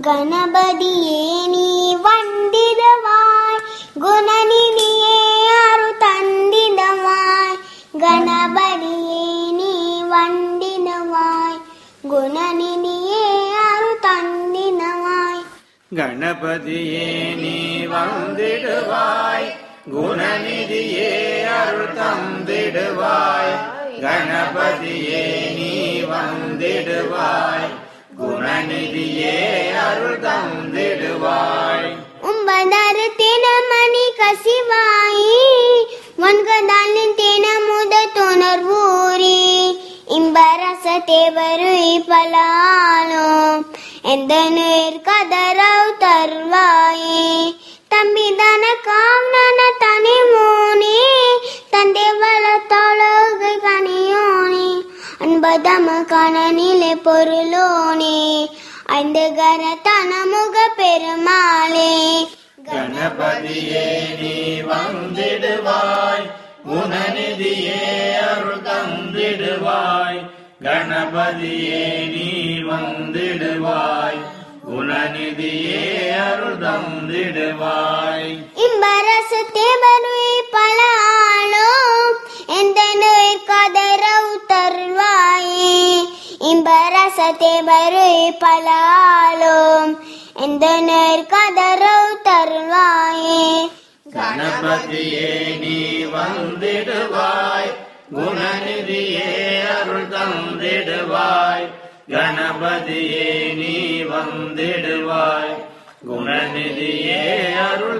ಗಣಪತಿಯೇ ನೀ ವಂದಿದವಾಯ್ ಗುಣನಿಧಿಯೇ ಯಾರು ತಂದಿದವಾಯ್ ಗಣಪತಿಯೇ ನೀ ವಂದಿದವಾಯ್ ಗುಣನಿಧಿಯೇ ಯಾರು ತಂದಿದವಾಯ್ கணபதியே நீ வந்திடுவாய் குணநிதியே அருள் தந்திடுவாய் கணபதியே நீ வந்திடுவாய் குணநிதியே அருள் தந்திடுவாய் ಒಂಬದಾರು ತೇನ ಮಣಿ ಕಸಿವಾಯಿ ಒನ್ಗದಾಲಿನ ತೇನ ಮುದ ತೊನರ್ವೂರಿ ಇಂಬರಸ ತೇವರು ಈ ಪಲಾಲು ಎಂದನು ಕದರವು ತರ್ವಾಯಿ தம்பிதான காவன தனி மோனே தந்தேவல தொழகு கனியோனே அன்பதம கணனிலே பொருளோனே ஐந்து கரத்தன முக பெருமாளே கணபதியே நீ வந்திடுவாய் குணநிதியே அருள் தந்திடுவாய் கணபதியே நீ வந்திடுவாய் குணநிதியே அருள் தந்திடுவாய் இம்பரச தேவருய் பலாலோ எந்த நோய் கதரவு தருவாயே இம்பரச தேவருய் பலாலோ எந்த நோய் கதரவு தருவாயே கணபதியே நீ வந்திடுவாய் குணநிதியே அருள் தந்திடுவாய் கணபதியே நீ வந்திடுவாய் குணநிதியே அருள்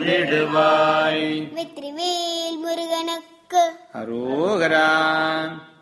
தந்திடுவாய் வெற்றிவேல் முருகனுக்கு அரோகரா